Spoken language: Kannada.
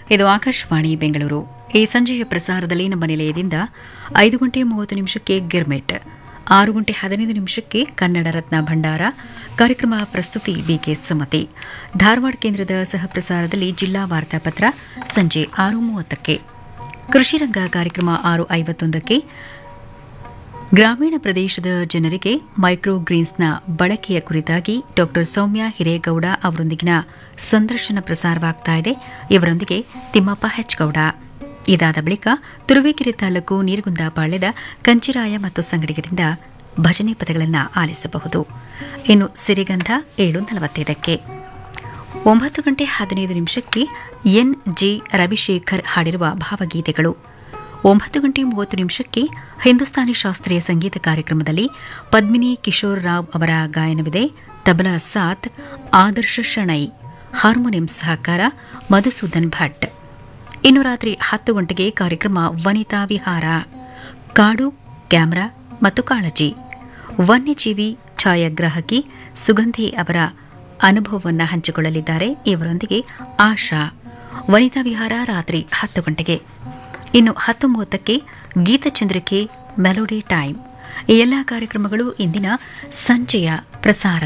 ಇದು ಆಕಾಶವಾಣಿ ಬೆಂಗಳೂರು ಈ ಸಂಜೆಯ ಪ್ರಸಾರದಲ್ಲಿ ನಮ್ಮ ನಿಲಯದಿಂದ ಐದು ಗಂಟೆ ಮೂವತ್ತು ನಿಮಿಷಕ್ಕೆ ಗಿರ್ಮೆಟ್ ಆರು ಗಂಟೆ ಹದಿನೈದು ನಿಮಿಷಕ್ಕೆ ಕನ್ನಡ ರತ್ನ ಭಂಡಾರ ಕಾರ್ಯಕ್ರಮ ಪ್ರಸ್ತುತಿ ಬಿಕೆ ಸುಮತಿ ಧಾರವಾಡ ಕೇಂದ್ರದ ಸಹ ಪ್ರಸಾರದಲ್ಲಿ ಜಿಲ್ಲಾ ವಾರ್ತಾಪತ್ರ ಸಂಜೆ ಆರು ಮೂವತ್ತಕ್ಕೆ ಕೃಷಿರಂಗ ಕಾರ್ಯಕ್ರಮ ಆರು ಐವತ್ತೊಂದಕ್ಕೆ ಗ್ರಾಮೀಣ ಪ್ರದೇಶದ ಜನರಿಗೆ ಮೈಕ್ರೋ ಗ್ರೀನ್ಸ್ನ ಬಳಕೆಯ ಕುರಿತಾಗಿ ಡಾ ಸೌಮ್ಯ ಹಿರೇಗೌಡ ಅವರೊಂದಿಗಿನ ಸಂದರ್ಶನ ಪ್ರಸಾರವಾಗ್ತಾ ಇದೆ ಇವರೊಂದಿಗೆ ತಿಮ್ಮಪ್ಪ ಹೆಚ್ಗೌಡ ಇದಾದ ಬಳಿಕ ತುರುವೇಕೆರೆ ತಾಲೂಕು ನೀರುಗುಂದಪಾಳ್ಯದ ಕಂಚಿರಾಯ ಮತ್ತು ಸಂಗಡಿಗರಿಂದ ಭಜನೆ ಪದಗಳನ್ನು ಆಲಿಸಬಹುದು ಇನ್ನು ಸಿರಿಗಂಧ ಏಳು ನಲವತ್ತೈದಕ್ಕೆ ಒಂಬತ್ತು ಗಂಟೆ ಹದಿನೈದು ನಿಮಿಷಕ್ಕೆ ಎನ್ ಜಿ ರವಿಶೇಖರ್ ಹಾಡಿರುವ ಭಾವಗೀತೆಗಳು ಒಂಬತ್ತು ಗಂಟೆ ಮೂವತ್ತು ನಿಮಿಷಕ್ಕೆ ಹಿಂದೂಸ್ತಾನಿ ಶಾಸ್ತ್ರೀಯ ಸಂಗೀತ ಕಾರ್ಯಕ್ರಮದಲ್ಲಿ ಪದ್ಮಿನಿ ಕಿಶೋರ್ ರಾವ್ ಅವರ ಗಾಯನವಿದೆ ತಬಲಾ ಸಾತ್ ಆದರ್ಶ ಶಣೈ ಹಾರ್ಮೋನಿಯಂ ಸಹಕಾರ ಮಧುಸೂದನ್ ಭಟ್ ಇನ್ನು ರಾತ್ರಿ ಹತ್ತು ಗಂಟೆಗೆ ಕಾರ್ಯಕ್ರಮ ವನಿತಾ ವಿಹಾರ ಕಾಡು ಕ್ಯಾಮರಾ ಮತ್ತು ಕಾಳಜಿ ವನ್ಯಜೀವಿ ಛಾಯಾಗ್ರಾಹಕಿ ಸುಗಂಧಿ ಅವರ ಅನುಭವವನ್ನು ಹಂಚಿಕೊಳ್ಳಲಿದ್ದಾರೆ ಇವರೊಂದಿಗೆ ಆಶಾ ವನಿತಾ ವಿಹಾರ ರಾತ್ರಿ ಹತ್ತು ಗಂಟೆಗೆ ಇನ್ನು ಹತ್ತು ಮೂವತ್ತಕ್ಕೆ ಗೀತಚಂದ್ರಿಕೆ ಮೆಲೋಡಿ ಟೈಮ್ ಈ ಎಲ್ಲಾ ಕಾರ್ಯಕ್ರಮಗಳು ಇಂದಿನ ಸಂಜೆಯ ಪ್ರಸಾರ